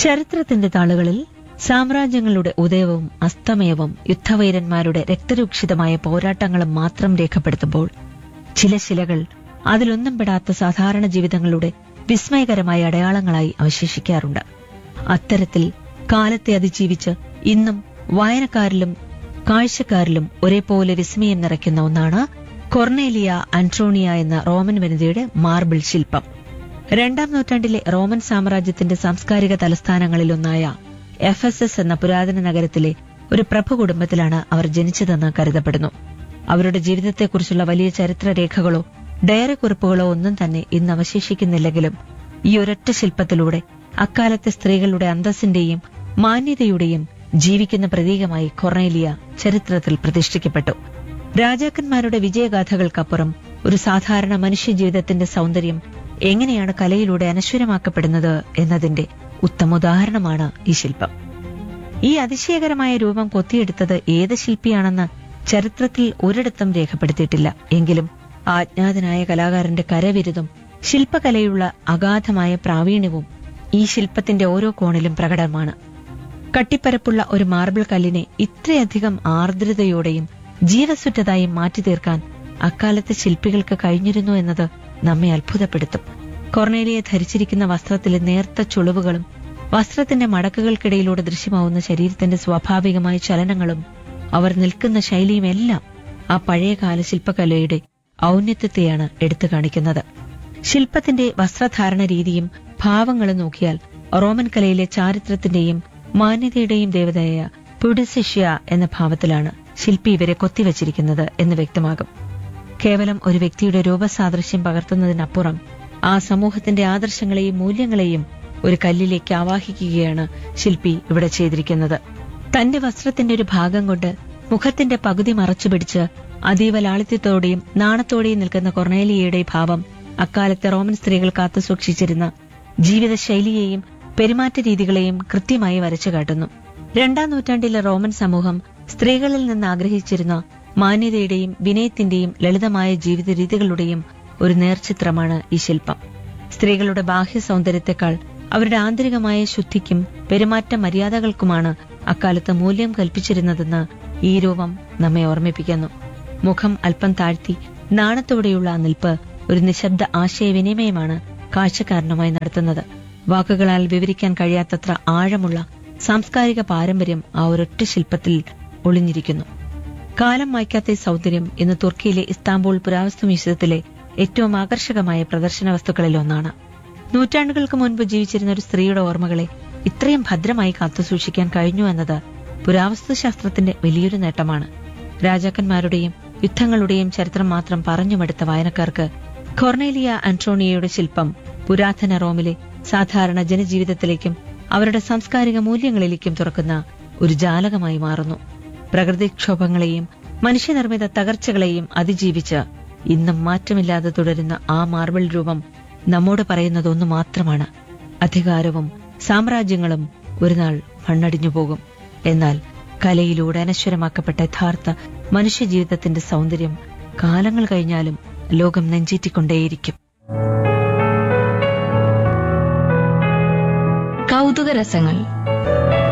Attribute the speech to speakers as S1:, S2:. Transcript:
S1: ചരിത്രത്തിന്റെ താളുകളിൽ സാമ്രാജ്യങ്ങളുടെ ഉദയവും അസ്തമയവും യുദ്ധവൈരന്മാരുടെ രക്തരൂക്ഷിതമായ പോരാട്ടങ്ങളും മാത്രം രേഖപ്പെടുത്തുമ്പോൾ ചില ശിലകൾ അതിലൊന്നും പെടാത്ത സാധാരണ ജീവിതങ്ങളുടെ വിസ്മയകരമായ അടയാളങ്ങളായി അവശേഷിക്കാറുണ്ട് അത്തരത്തിൽ കാലത്തെ അതിജീവിച്ച് ഇന്നും വായനക്കാരിലും കാഴ്ചക്കാരിലും ഒരേപോലെ വിസ്മയം നിറയ്ക്കുന്ന ഒന്നാണ് കൊർണേലിയ ആന്റോണിയ എന്ന റോമൻ വനിതയുടെ മാർബിൾ ശില്പം രണ്ടാം നൂറ്റാണ്ടിലെ റോമൻ സാമ്രാജ്യത്തിന്റെ സാംസ്കാരിക തലസ്ഥാനങ്ങളിലൊന്നായ എഫ് എസ് എസ് എന്ന പുരാതന നഗരത്തിലെ ഒരു പ്രഭു കുടുംബത്തിലാണ് അവർ ജനിച്ചതെന്ന് കരുതപ്പെടുന്നു അവരുടെ ജീവിതത്തെക്കുറിച്ചുള്ള വലിയ ചരിത്രരേഖകളോ ഡയറി കുറിപ്പുകളോ ഒന്നും തന്നെ ഇന്ന് അവശേഷിക്കുന്നില്ലെങ്കിലും ഈ ഒരൊറ്റ ശില്പത്തിലൂടെ അക്കാലത്തെ സ്ത്രീകളുടെ അന്തസ്സിന്റെയും മാന്യതയുടെയും ജീവിക്കുന്ന പ്രതീകമായി കൊർണേലിയ ചരിത്രത്തിൽ പ്രതിഷ്ഠിക്കപ്പെട്ടു രാജാക്കന്മാരുടെ വിജയഗാഥകൾക്കപ്പുറം ഒരു സാധാരണ മനുഷ്യജീവിതത്തിന്റെ സൗന്ദര്യം എങ്ങനെയാണ് കലയിലൂടെ അനശ്വരമാക്കപ്പെടുന്നത് എന്നതിന്റെ ഉത്തമോദാഹരണമാണ് ഈ ശില്പം ഈ അതിശയകരമായ രൂപം കൊത്തിയെടുത്തത് ഏത് ശില്പിയാണെന്ന് ചരിത്രത്തിൽ ഒരിടത്തും രേഖപ്പെടുത്തിയിട്ടില്ല എങ്കിലും ആജ്ഞാതനായ കലാകാരന്റെ കരവിരുതും ശില്പകലയുള്ള അഗാധമായ പ്രാവീണ്യവും ഈ ശില്പത്തിന്റെ ഓരോ കോണിലും പ്രകടമാണ് കട്ടിപ്പരപ്പുള്ള ഒരു മാർബിൾ കല്ലിനെ ഇത്രയധികം ആർദ്രതയോടെയും ജീവസുറ്റതായും മാറ്റി തീർക്കാൻ അക്കാലത്തെ ശില്പികൾക്ക് കഴിഞ്ഞിരുന്നു എന്നത് നമ്മെ അത്ഭുതപ്പെടുത്തും കൊർണേലിയെ ധരിച്ചിരിക്കുന്ന വസ്ത്രത്തിലെ നേർത്ത ചുളിവുകളും വസ്ത്രത്തിന്റെ മടക്കുകൾക്കിടയിലൂടെ ദൃശ്യമാവുന്ന ശരീരത്തിന്റെ സ്വാഭാവികമായ ചലനങ്ങളും അവർ നിൽക്കുന്ന ശൈലിയും എല്ലാം ആ പഴയകാല ശില്പകലയുടെ ഔന്നത്യത്തെയാണ് എടുത്തു കാണിക്കുന്നത് ശില്പത്തിന്റെ വസ്ത്രധാരണ രീതിയും ഭാവങ്ങളും നോക്കിയാൽ റോമൻ കലയിലെ ചാരിത്രത്തിന്റെയും മാന്യതയുടെയും ദേവതയായ പുഡസിഷ്യ എന്ന ഭാവത്തിലാണ് ശില്പി ഇവരെ കൊത്തിവച്ചിരിക്കുന്നത് എന്ന് വ്യക്തമാകും കേവലം ഒരു വ്യക്തിയുടെ രൂപസാദൃശ്യം പകർത്തുന്നതിനപ്പുറം ആ സമൂഹത്തിന്റെ ആദർശങ്ങളെയും മൂല്യങ്ങളെയും ഒരു കല്ലിലേക്ക് ആവാഹിക്കുകയാണ് ശില്പി ഇവിടെ ചെയ്തിരിക്കുന്നത് തന്റെ വസ്ത്രത്തിന്റെ ഒരു ഭാഗം കൊണ്ട് മുഖത്തിന്റെ പകുതി മറച്ചുപിടിച്ച് അതീവ ലാളിത്യത്തോടെയും നാണത്തോടെയും നിൽക്കുന്ന കൊർണേലിയയുടെ ഭാവം അക്കാലത്തെ റോമൻ സ്ത്രീകൾ കാത്തു സൂക്ഷിച്ചിരുന്ന ജീവിതശൈലിയെയും പെരുമാറ്റ രീതികളെയും കൃത്യമായി വരച്ചു കാട്ടുന്നു രണ്ടാം നൂറ്റാണ്ടിലെ റോമൻ സമൂഹം സ്ത്രീകളിൽ നിന്ന് ആഗ്രഹിച്ചിരുന്ന മാന്യതയുടെയും വിനയത്തിന്റെയും ലളിതമായ ജീവിത രീതികളുടെയും ഒരു നേർചിത്രമാണ് ഈ ശില്പം സ്ത്രീകളുടെ ബാഹ്യ സൗന്ദര്യത്തെക്കാൾ അവരുടെ ആന്തരികമായ ശുദ്ധിക്കും പെരുമാറ്റ മര്യാദകൾക്കുമാണ് അക്കാലത്ത് മൂല്യം കൽപ്പിച്ചിരുന്നതെന്ന് ഈ രൂപം നമ്മെ ഓർമ്മിപ്പിക്കുന്നു മുഖം അല്പം താഴ്ത്തി നാണത്തോടെയുള്ള ആ നിൽപ്പ് ഒരു നിശബ്ദ ആശയവിനിമയമാണ് കാഴ്ചക്കാരനുമായി നടത്തുന്നത് വാക്കുകളാൽ വിവരിക്കാൻ കഴിയാത്തത്ര ആഴമുള്ള സാംസ്കാരിക പാരമ്പര്യം ആ ഒരൊറ്റ ശില്പത്തിൽ ഒളിഞ്ഞിരിക്കുന്നു കാലം മായ്ക്കാത്ത ഈ സൗന്ദര്യം ഇന്ന് തുർക്കിയിലെ ഇസ്താംബൂൾ പുരാവസ്തു മ്യൂസിയത്തിലെ ഏറ്റവും ആകർഷകമായ പ്രദർശന വസ്തുക്കളിൽ ഒന്നാണ് നൂറ്റാണ്ടുകൾക്ക് മുൻപ് ജീവിച്ചിരുന്ന ഒരു സ്ത്രീയുടെ ഓർമ്മകളെ ഇത്രയും ഭദ്രമായി കാത്തുസൂക്ഷിക്കാൻ കഴിഞ്ഞു എന്നത് പുരാവസ്തുശാസ്ത്രത്തിന്റെ വലിയൊരു നേട്ടമാണ് രാജാക്കന്മാരുടെയും യുദ്ധങ്ങളുടെയും ചരിത്രം മാത്രം പറഞ്ഞുമെടുത്ത വായനക്കാർക്ക് കൊർണേലിയ ആന്റോണിയയുടെ ശില്പം പുരാതന റോമിലെ സാധാരണ ജനജീവിതത്തിലേക്കും അവരുടെ സാംസ്കാരിക മൂല്യങ്ങളിലേക്കും തുറക്കുന്ന ഒരു ജാലകമായി മാറുന്നു പ്രകൃതിക്ഷോഭങ്ങളെയും മനുഷ്യനിർമ്മിത തകർച്ചകളെയും അതിജീവിച്ച് ഇന്നും മാറ്റമില്ലാതെ തുടരുന്ന ആ മാർബിൾ രൂപം നമ്മോട് പറയുന്നത് ഒന്ന് മാത്രമാണ് അധികാരവും സാമ്രാജ്യങ്ങളും ഒരു നാൾ മണ്ണടിഞ്ഞു പോകും എന്നാൽ കലയിലൂടെ അനശ്വരമാക്കപ്പെട്ട യഥാർത്ഥ മനുഷ്യജീവിതത്തിന്റെ സൗന്ദര്യം കാലങ്ങൾ കഴിഞ്ഞാലും ലോകം നെഞ്ചേറ്റിക്കൊണ്ടേയിരിക്കും
S2: കൗതുക രസങ്ങൾ